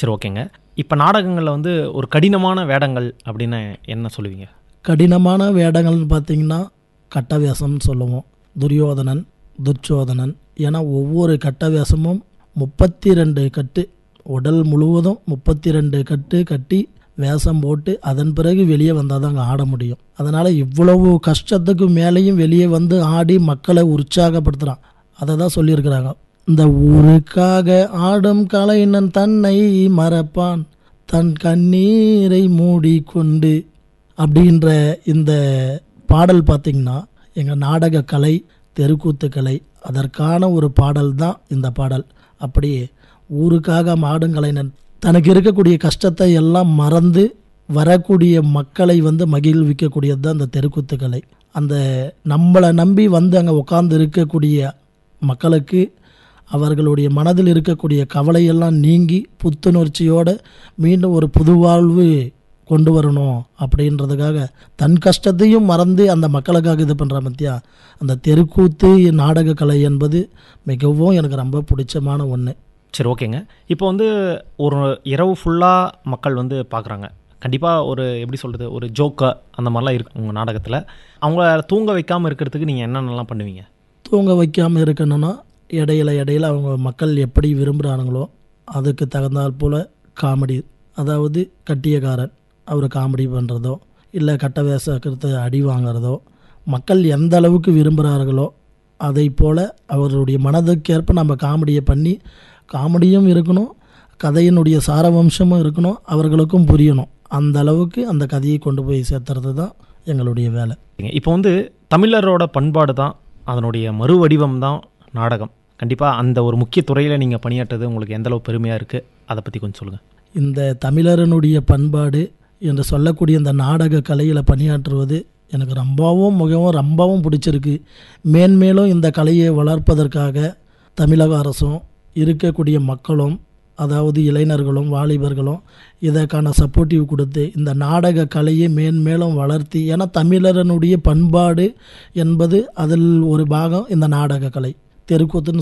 சரி ஓகேங்க இப்போ நாடகங்களில் வந்து ஒரு கடினமான வேடங்கள் அப்படின்னு என்ன சொல்லுவீங்க கடினமான வேடங்கள்னு பார்த்தீங்கன்னா கட்டவேஷம்னு சொல்லுவோம் துரியோதனன் துர்ச்சோதனன் ஏன்னா ஒவ்வொரு கட்டவேஷமும் முப்பத்தி ரெண்டு கட்டு உடல் முழுவதும் முப்பத்தி ரெண்டு கட்டு கட்டி வேஷம் போட்டு அதன் பிறகு வெளியே வந்தால் தான் அங்கே ஆட முடியும் அதனால் இவ்வளவு கஷ்டத்துக்கு மேலேயும் வெளியே வந்து ஆடி மக்களை உற்சாகப்படுத்துகிறான் அதை தான் சொல்லியிருக்கிறாங்க இந்த ஊருக்காக ஆடும் கலைஞன் தன்னை மறப்பான் தன் கண்ணீரை மூடிக்கொண்டு அப்படின்ற இந்த பாடல் பார்த்திங்கன்னா எங்கள் நாடக கலை தெருக்கூத்து கலை அதற்கான ஒரு பாடல் தான் இந்த பாடல் அப்படி ஊருக்காக மாடும் கலைஞன் தனக்கு இருக்கக்கூடிய கஷ்டத்தை எல்லாம் மறந்து வரக்கூடிய மக்களை வந்து மகிழ்விக்கக்கூடியது தான் இந்த தெருக்கூத்து கலை அந்த நம்மளை நம்பி வந்து அங்கே உட்கார்ந்து இருக்கக்கூடிய மக்களுக்கு அவர்களுடைய மனதில் இருக்கக்கூடிய கவலையெல்லாம் நீங்கி புத்துணர்ச்சியோடு மீண்டும் ஒரு புதுவாழ்வு கொண்டு வரணும் அப்படின்றதுக்காக தன் கஷ்டத்தையும் மறந்து அந்த மக்களுக்காக இது பண்ணுற மத்தியா அந்த தெருக்கூத்து நாடக கலை என்பது மிகவும் எனக்கு ரொம்ப பிடிச்சமான ஒன்று சரி ஓகேங்க இப்போ வந்து ஒரு இரவு ஃபுல்லாக மக்கள் வந்து பார்க்குறாங்க கண்டிப்பாக ஒரு எப்படி சொல்கிறது ஒரு ஜோக்கு அந்த மாதிரிலாம் இருக்கு உங்கள் நாடகத்தில் அவங்கள தூங்க வைக்காமல் இருக்கிறதுக்கு நீங்கள் என்னென்னலாம் பண்ணுவீங்க தூங்க வைக்காமல் இருக்கணும்னா இடையில இடையில அவங்க மக்கள் எப்படி விரும்புகிறானுங்களோ அதுக்கு தகுந்தாற் போல் காமெடி அதாவது கட்டியக்காரன் அவர் காமெடி பண்ணுறதோ இல்லை கட்ட வேஷக்கிறத அடி வாங்குறதோ மக்கள் எந்த அளவுக்கு விரும்புகிறார்களோ அதை போல் அவர்களுடைய மனதுக்கேற்ப நம்ம காமெடியை பண்ணி காமெடியும் இருக்கணும் கதையினுடைய சாரவம்சமும் இருக்கணும் அவர்களுக்கும் புரியணும் அந்த அளவுக்கு அந்த கதையை கொண்டு போய் சேர்த்துறது தான் எங்களுடைய வேலை இப்போ வந்து தமிழரோட பண்பாடு தான் அதனுடைய மறுவடிவம் தான் நாடகம் கண்டிப்பாக அந்த ஒரு முக்கிய துறையில் நீங்கள் பணியாற்றுறது உங்களுக்கு எந்த அளவு பெருமையாக இருக்குது அதை பற்றி கொஞ்சம் சொல்லுங்கள் இந்த தமிழரனுடைய பண்பாடு என்று சொல்லக்கூடிய இந்த நாடக கலையில் பணியாற்றுவது எனக்கு ரொம்பவும் மிகவும் ரொம்பவும் பிடிச்சிருக்கு மேன்மேலும் இந்த கலையை வளர்ப்பதற்காக தமிழக அரசும் இருக்கக்கூடிய மக்களும் அதாவது இளைஞர்களும் வாலிபர்களும் இதற்கான சப்போர்ட்டிவ் கொடுத்து இந்த நாடக கலையை மேன்மேலும் வளர்த்தி ஏன்னா தமிழரனுடைய பண்பாடு என்பது அதில் ஒரு பாகம் இந்த நாடக கலை தெருக்கூத்துன்னு